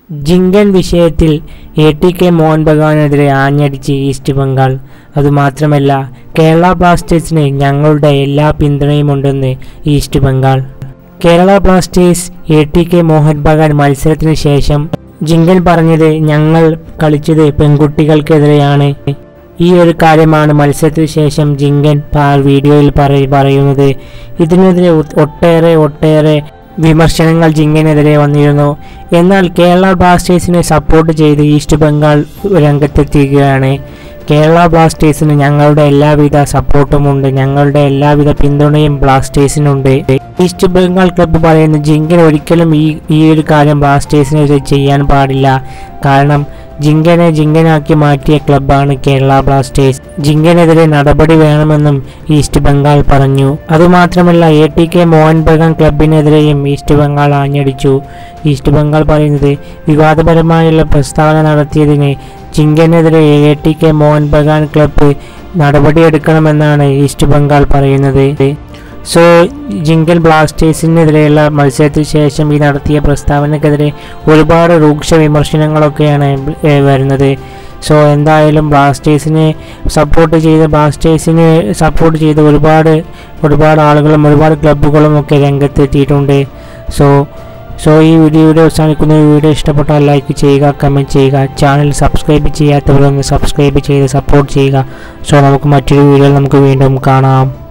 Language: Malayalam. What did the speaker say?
ജിങ്കൻ വിഷയത്തിൽ എ ടി കെ മോഹൻ ബഗാനെതിരെ ആഞ്ഞടിച്ച് ഈസ്റ്റ് ബംഗാൾ അതുമാത്രമല്ല കേരള ബ്ലാസ്റ്റേഴ്സിന് ഞങ്ങളുടെ എല്ലാ പിന്തുണയുമുണ്ടെന്ന് East Bengal Kerala Blasters A T K Mohun Bagan മത്സരത്തിന് ശേഷം ജിങ്കൻ പറഞ്ഞത് ഞങ്ങൾ കളിച്ചത് പെൺകുട്ടികൾക്കെതിരെയാണ് ഈ ഒരു കാര്യമാണ് മത്സരത്തിന് ശേഷം ജിങ്കൻ പാ- വീഡിയോയിൽ പറ- പറയുന്നത് ഇതിനെതിരെ ഒ- ഒട്ടേറെ ഒട്ടേറെ വിമർശനങ്ങൾ ജിങ്കനെതിരെ വന്നിരുന്നു എന്നാൽ കേരള ബ്ലാസ്റ്റേഴ്സിനെ സപ്പോർട്ട് ചെയ്ത് ഈസ്റ്റ് ബംഗാൾ രംഗത്തെത്തിക്കുകയാണ് കേരള ബ്ലാസ്റ്റേഴ്സിന് ഞങ്ങളുടെ എല്ലാവിധ സപ്പോർട്ടുമുണ്ട് ഞങ്ങളുടെ എല്ലാവിധ പിന്തുണയും ബ്ലാസ്റ്റേഴ്സിനുണ്ട് ഈസ്റ്റ് ബംഗാൾ ക്ലബ്ബ് പറയുന്നു ജിങ്കൻ ഒരിക്കലും ഈ ഈ ഒരു കാര്യം ബ്ലാസ്റ്റേഴ്സിനെതിരെ ചെയ്യാൻ പാടില്ല കാരണം ജിങ്കനെ ജിങ്കനാക്കി മാറ്റിയ ക്ലബ്ബാണ് കേരള ബ്ലാസ്റ്റേഴ്സ് ജിങ്കനെതിരെ നടപടി വേണമെന്നും ഈസ്റ്റ് ബംഗാൾ പറഞ്ഞു അതുമാത്രമല്ല A T K Mohun Bagan ക്ലബിനെതിരെയും ഈസ്റ്റ് ബംഗാൾ ആഞ്ഞടിച്ചു ഈസ്റ്റ് ബംഗാൾ പറയുന്നത് വിവാദപരമായുള്ള പ്രസ്താവന നടത്തിയതിന് ജിങ്കനെതിരെ A T K Mohun Bagan club നടപടിയെടുക്കണമെന്നാണ് ഈസ്റ്റ് ബംഗാൾ പറയുന്നത് സോ ജിങ്കൽ ബ്ലാസ്റ്റേഴ്സിനെതിരെയുള്ള മത്സരത്തിന് ശേഷം ഈ നടത്തിയ പ്രസ്താവനക്കെതിരെ ഒരുപാട് രൂക്ഷ വിമർശനങ്ങളൊക്കെയാണ് ഏ, വരുന്നത് സോ എന്തായാലും ബ്ലാസ്റ്റേഴ്സിനെ സപ്പോർട്ട് ചെയ്ത ബ്ലാസ്റ്റേഴ്സിനെ സപ്പോർട്ട് ചെയ്ത ഒരുപാട് ഒരുപാട് ആളുകളും ഒരുപാട് ക്ലബ്ബുകളും ഒക്കെ രംഗത്തെത്തിയിട്ടുണ്ട് സോ സോ ഈ വീഡിയോയുടെ അവസാനിക്കുന്ന ഈ വീഡിയോ ഇഷ്ടപ്പെട്ടാൽ ലൈക്ക് ചെയ്യുക കമൻറ്റ് ചെയ്യുക ചാനൽ സബ്സ്ക്രൈബ് ചെയ്യാത്തവരൊന്ന് സബ്സ്ക്രൈബ് ചെയ്ത് സപ്പോർട്ട് ചെയ്യുക സോ നമുക്ക് മറ്റൊരു വീഡിയോയിൽ നമുക്ക് വീണ്ടും കാണാം